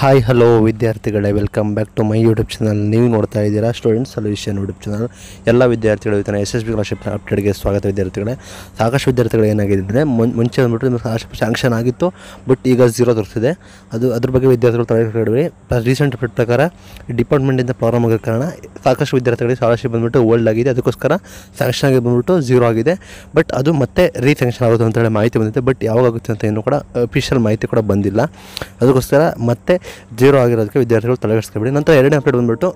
hi hello ವಿದ್ಯಾರ್ಥಿಗಳೇ welcome back to my YouTube channel ನೀವು ನೋಡ್ತಾ ಇದ್ದೀರಾ ಸ್ಟೂಡೆಂಟ್ ಸೊಲ್ಯೂಷನ್ ಯೂಟ್ಯೂಬ್ ಚಾನಲ್ ಎಲ್ಲ ವಿದ್ಯಾರ್ಥಿಗಳು ಇವತ್ತಿನ ಎಸ್ ಎಸ್ ಬಿ ಸ್ಕಾಲರ್ಶಿಪ್ನ ಅಪ್ಡೇಟ್ಗೆ ಸ್ವಾಗತ ವಿದ್ಯಾರ್ಥಿಗಳೇ ಸಾಕಷ್ಟು ವಿದ್ಯಾರ್ಥಿಗಳು ಏನಾಗಿದೆ ಅಂದರೆ ಮುಂಚೆ ಬಂದ್ಬಿಟ್ಟು ನಿಮಗೆ ಸ್ಕಾಲರ್ಶಿಪ್ ಸ್ಯಾಂಕ್ಷನ್ ಆಗಿತ್ತು ಬಟ್ ಈಗ ಝೀರೋ ತೋರಿಸ್ತಿದೆ ಅದು ಅದ್ರ ಬಗ್ಗೆ ವಿದ್ಯಾರ್ಥಿಗಳು ತಲೆಕೆಡಬೇಡಿ ರೀಸೆಂಟ್ ಅಪ್ಡೇಟ್ ಪ್ರಕಾರ ಡಿಪಾರ್ಟ್ಮೆಂಟಿಂದ ಪ್ರಾಬ್ಲಮ್ ಆಗೋ ಕಾರಣ ಸಾಕಷ್ಟು ವಿದ್ಯಾರ್ಥಿಗಳಿಗೆ ಸ್ಕಾಲರ್ಶಿಪ್ ಬಂದ್ಬಿಟ್ಟು ಓಲ್ಡ್ ಆಗಿದೆ ಅದಕ್ಕೋಸ್ಕರ ಸ್ಯಾಂಕ್ಷನ್ ಆಗಿ ಬಂದ್ಬಿಟ್ಟು ಝೀರೋ ಆಗಿದೆ ಬಟ್ ಅದು ಮತ್ತೆ ರೀ ಸ್ಯಾಂಕ್ಷನ್ ಆಗುತ್ತೆ ಅಂತೇಳಿ ಮಾಹಿತಿ ಬಂದಿದೆ ಬಟ್ ಯಾವಾಗ ಆಗುತ್ತೆ ಅಂತ ಇನ್ನೂ ಕೂಡ ಅಫಿಷಿಯಲ್ ಮಾಹಿತಿ ಕೂಡ ಬಂದಿಲ್ಲ ಅದಕ್ಕೋಸ್ಕರ ಮತ್ತೆ ಜೀರೋ ಆಗಿರೋದಕ್ಕೆ ವಿದ್ಯಾರ್ಥಿಗಳು ತಲೆಗೆಡಿಸ್ಕೊಬೇಡಿ ನಂತರ ಎರಡನೇ ಅಪ್ಡೇಟ್ ಬಂದ್ಬಿಟ್ಟು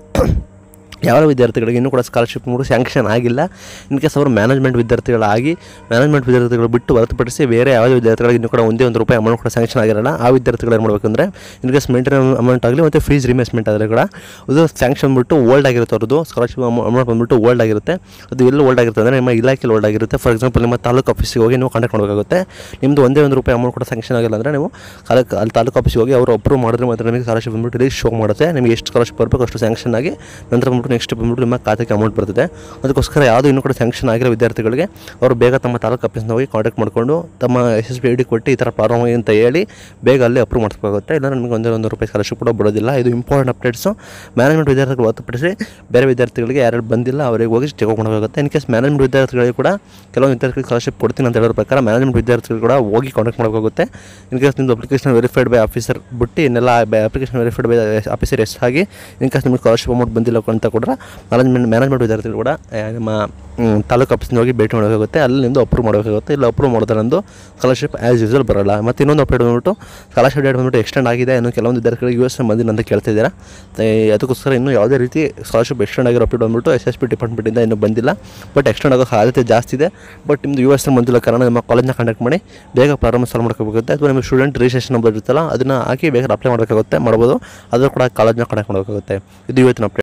ಯಾವ ವಿದ್ಯಾರ್ಥಿಗಳಿಗೆ ಇನ್ನೂ ಕೂಡ ಸ್ಕಾಲರ್ಶಿಪ್ ಮೂರು ಸ್ಯಾಂಕ್ಷನ್ ಆಗಿಲ್ಲ ಇನ್ ಕೇಸ್ ಅವರು ಮ್ಯಾನೇಜ್ಮೆಂಟ್ ವಿದ್ಯಾರ್ಥಿಗಳಾಗಿ ಮ್ಯಾನೇಜ್ಮೆಂಟ್ ವಿದ್ಯಾರ್ಥಿಗಳು ಬಿಟ್ಟು ಹೊರತುಪಡಿಸಿ ಬೇರೆ ಯಾವುದೇ ವಿದ್ಯಾರ್ಥಿಗಳಿಗೆ ಇನ್ನೂ ಕೂಡ ಒಂದೇ ಒಂದು ರೂಪಾಯಿ ಅಮೌಂಟ್ ಕೂಡ ಸ್ಯಾಂಕ್ಷನ್ ಆಗಿರಲ್ಲ ಆ ವಿದ್ಯಾರ್ಥಿಗಳು ಏನು ಮಾಡಬೇಕಂದ್ರೆ ಇನ್ ಕೇಸ್ ಮೇಂಟೈನ್ ಅಮೌಂಟ್ ಆಗಲಿ ಮತ್ತು ಫೀಸ್ ರಿಮೇಸ್ಮೆಂಟ್ ಆದರೆ ಕೂಡ ಅದು ಸ್ಯಾಂಕ್ಷನ್ ಬಿಟ್ಟು ಓಲ್ಡ್ ಆಗಿರುತ್ತೆ ಅವ್ರದ್ದು ಸ್ಕಾಲರ್ಶಿಪ್ ಅಮೌಂಟ್ ಬಂದ್ಬಿಟ್ಟು ಓಲ್ಡ್ ಆಗಿರುತ್ತೆ ಅದು ಎಲ್ಲಿ ಓಲ್ಡ್ ಆಗಿರುತ್ತೆ ಅಂದರೆ ನಿಮ್ಮ ಇಲಾಖೆಯಲ್ಲಿ ಓಲ್ಡ್ ಆಗಿರುತ್ತೆ ಫಾರ್ ಎಕ್ಸಾಂಪಲ್ ನಿಮ್ಮ ತಾಲೂಕು ಆಫೀಸಿಗೆ ಹೋಗಿ ನೀವು ಕಾಂಟ್ಯಾಕ್ಟ್ ಮಾಡಬೇಕಾಗುತ್ತೆ ನಿಮ್ಮದು ಒಂದೇ ಒಂದು ರೂಪಾಯಿ ಅಮೌಂಟ್ ಕೂಡ ಸ್ಯಾಂಕ್ಷನ್ ಆಗಿಲ್ಲ ಅಂದರೆ ನೀವು ತಾಲೂಕು ಅಲ್ಲಿ ತಾಲೂಕು ಆಫೀಸಿಗೆ ಹೋಗಿ ಅವರು ಅಪ್ರೂವ್ ಮಾಡಿದ್ರೆ ಮಾತ್ರ ನಿಮಗೆ ಸ್ಕಾಲರ್ಶಿಪ್ ಬಂದ್ಬಿಟ್ಟು ಇಲ್ಲಿ ಶೋ ಮಾಡುತ್ತೆ ನಿಮಗೆ ಎಷ್ಟು ಸ್ಕಾಲರ್ಶಿಪ್ ಬರಬೇಕು ಅಷ್ಟು ಸ್ಯಾಂಕ್ಷನ್ ಆಗಿ ನಂತರ ಬಂದ್ಬಿಟ್ಟು ನೆಕ್ಸ್ಟ್ ಬಂದ್ಬಿಟ್ಟು ನಿಮ್ಮ ಖಾತೆಗೆ ಅಮೌಂಟ್ ಬರ್ತದೆ ಅದಕ್ಕೋಸ್ಕರ ಯಾವುದು ಇನ್ನೂ ಕೂಡ ಸ್ಯಾಂಕ್ಷನ್ ಆಗಿರೋ ವಿದ್ಯಾರ್ಥಿಗಳಿಗೆ ಅವರು ಬೇಗ ತಮ್ಮ ತಾಲೂಕು ಆಫೀಸ್ನ ಹೋಗಿ ಕಾಂಟ್ಯಾಕ್ಟ್ ಮಾಡಿಕೊಂಡು ತಮ್ಮ S S B I D ಕೊಟ್ಟು ಈ ಥರ ಪ್ರಾಬ್ಲಮ್ ಆಗಿದೆ ಅಂತ ಹೇಳಿ ಬೇಗ ಅಲ್ಲಿ ಅಪ್ರೂವ್ ಮಾಡಿಸ್ಬೇಕಾಗುತ್ತೆ ಇಲ್ಲ ನಿಮಗೆ ಒಂದೇ ಒಂದು ರೂಪಾಯಿ ಸ್ಕಾಲರ್ಶಿಪ್ ಕೂಡ ಬರೋದಿಲ್ಲ ಇದು ಇಂಪಾರ್ಟೆಂಟ್ ಅಪ್ಡೇಟ್ಸು ಮ್ಯಾನೇಜ್ಮೆಂಟ್ ವಿದ್ಯಾರ್ಥಿಗಳು ಹೊರತುಪಡಿಸಿ ಬೇರೆ ವಿದ್ಯಾರ್ಥಿಗಳಿಗೆ ಯಾರು ಬಂದಿಲ್ಲ ಅವರಿಗೆ ಹೋಗಿ ಚೆಕ್ ಮಾಡಬೇಕಾಗುತ್ತೆ ಇನ್ ಕೇಸ್ ಮ್ಯಾನೇಜ್ಮೆಂಟ್ ವಿದ್ಯಾರ್ಥಿಗಳಿಗೆ ಕೂಡ ಕೆಲವೊಂದು ವಿದ್ಯಾರ್ಥಿಗಳಿಗೆ ಸ್ಕಾಲರ್ಶಿಪ್ ಕೊಡ್ತೀನಿ ಅಂತ ಹೇಳೋ ಪ್ರಕಾರ ಮ್ಯಾನೇಜ್ಮೆಂಟ್ ವಿದ್ಯಾರ್ಥಿಗಳು ಕೂಡ ಹೋಗಿ ಕಾಂಟ್ಯಾಕ್ಟ್ ಮಾಡಬೇಕಾಗುತ್ತೆ ಇನ್ ಕೇಸ್ ನಿಮ್ಮದು ಅಪ್ಲಿಕೇಶನ್ ವೆರಿಫೈಡ್ ಬೈ ಆಫೀಸರ್ ಬಿಟ್ಟು ಇನ್ನೆಲ್ಲ ಅಪ್ಲಿಕೇಶನ್ ವೆರಿಫೈಡ್ ಬೈ ಆಫೀಸರ್ ಎಷ್ಟು ಆಗಿ ಇನ್ ಕೇಸ್ ನಿಮಗೆ ಸ್ಕಾಲರ್ಶಿಪ್ ಅಮೌಂಟ್ ಬಂದಿಲ್ಲ ಅಂತ ಕೂಡ ಮ್ಯಾನೇಜ್ಮೆಂಟ್ ಮ್ಯಾನೇಜ್ಮೆಂಟ್ ವಿದ್ಯಾರ್ಥಿಗಳು ಕೂಡ ಆ, ನಿಮ್ಮ ಮ್, ತಾಲೂಕು ಆಫೀಸ್ನ ಹೋಗಿ ಭೇಟಿ ಮಾಡಬೇಕಾಗುತ್ತೆ ಅಲ್ಲಿ ನಿಮ್ಮದು ಅಪ್ರೂವ್ ಮಾಡಬೇಕಾಗುತ್ತೆ ಇಲ್ಲ ಅಪ್ರೂವ್ ಮಾಡಿದ್ರೆ ನಂದು ಸ್ಕಾಲರ್ಶಿಪ್ ಆ್ಯಸ್ ಯೂಸಲ್ ಬರಲ್ಲ ಮತ್ತು ಇನ್ನೊಂದು ಅಪ್ಡೇಟ್ ಬಂದ್ಬಿಟ್ಟು ಸ್ಕಾಲರ್ಶಿಪ್ ಡೇಟ್ ಬಂದ್ಬಿಟ್ಟು ಎಕ್ಸ್ಟೆಂಡ್ ಆಗಿದೆ ಇನ್ನು ಕೆಲವೊಂದು ವಿದ್ಯಾರ್ಥಿಗಳಿಗೆ ಯು ಎಸ್ ಬಂದಿಲ್ಲ ಅಂತ ಕೇಳ್ತಿದ್ದೀರಾ ಏ, ಅದಕ್ಕೋಸ್ಕರ ಇನ್ನೂ ಯಾವುದೇ ರೀತಿ ಸ್ಕಾಲರ್ಶಿಪ್ ಎಕ್ಸ್ಟೆಂಡ್ ಆಗಿರೋ ಅಪ್ಡೇಟ್ ಬಂದ್ಬಿಟ್ಟು ಎಸ್ ಎಸ್ ಪಿ ಡಿಪಾರ್ಟ್ಮೆಂಟಿಂದ ಇನ್ನೂ ಬಂದಿಲ್ಲ ಬಟ್ ಎಕ್ಸ್ಟೆಂಡ್ ಆಗೋ ಸಾಧ್ಯತೆ ಜಾಸ್ತಿ ಇದೆ ಬಟ್ ನಿಮ್ಮದು ಯು ಎಸ್ ಬಂದಿಲ್ಲ ಕಾರಣ ನಿಮ್ಮ ಕಾಲೇಜ್ನ ಕಾಂಟ್ಯಾಕ್ಟ್ ಮಾಡಿ ಬೇಗ ಪ್ರಾರಂಭ ಸಾಲ್ವ್ ಮಾಡ್ಕೋಬೇಕಾಗುತ್ತೆ ಅಥವಾ ನಿಮ್ಮ ಸ್ಟೂಡೆಂಟ್ ರಿಜಿಸ್ಟ್ರೇಷನ್ ನಂಬರ್ ಇರುತ್ತಲ್ಲ ಅದನ್ನು ಹಾಕಿ ಬೇಗ ಅಪ್ಲೈ ಮಾಡಬೇಕಾಗುತ್ತೆ ಮಾಡ್ಬೋದು ಅದು ಕೂಡ ಕಾಲೇಜ್ನ ಕಾಂಟ್ಯಾಕ್ಟ್ ಮಾಡಬೇಕಾಗುತ್ತೆ ಇದು ಇವತ್ತಿನ ಅಪ್ಡೇಟ್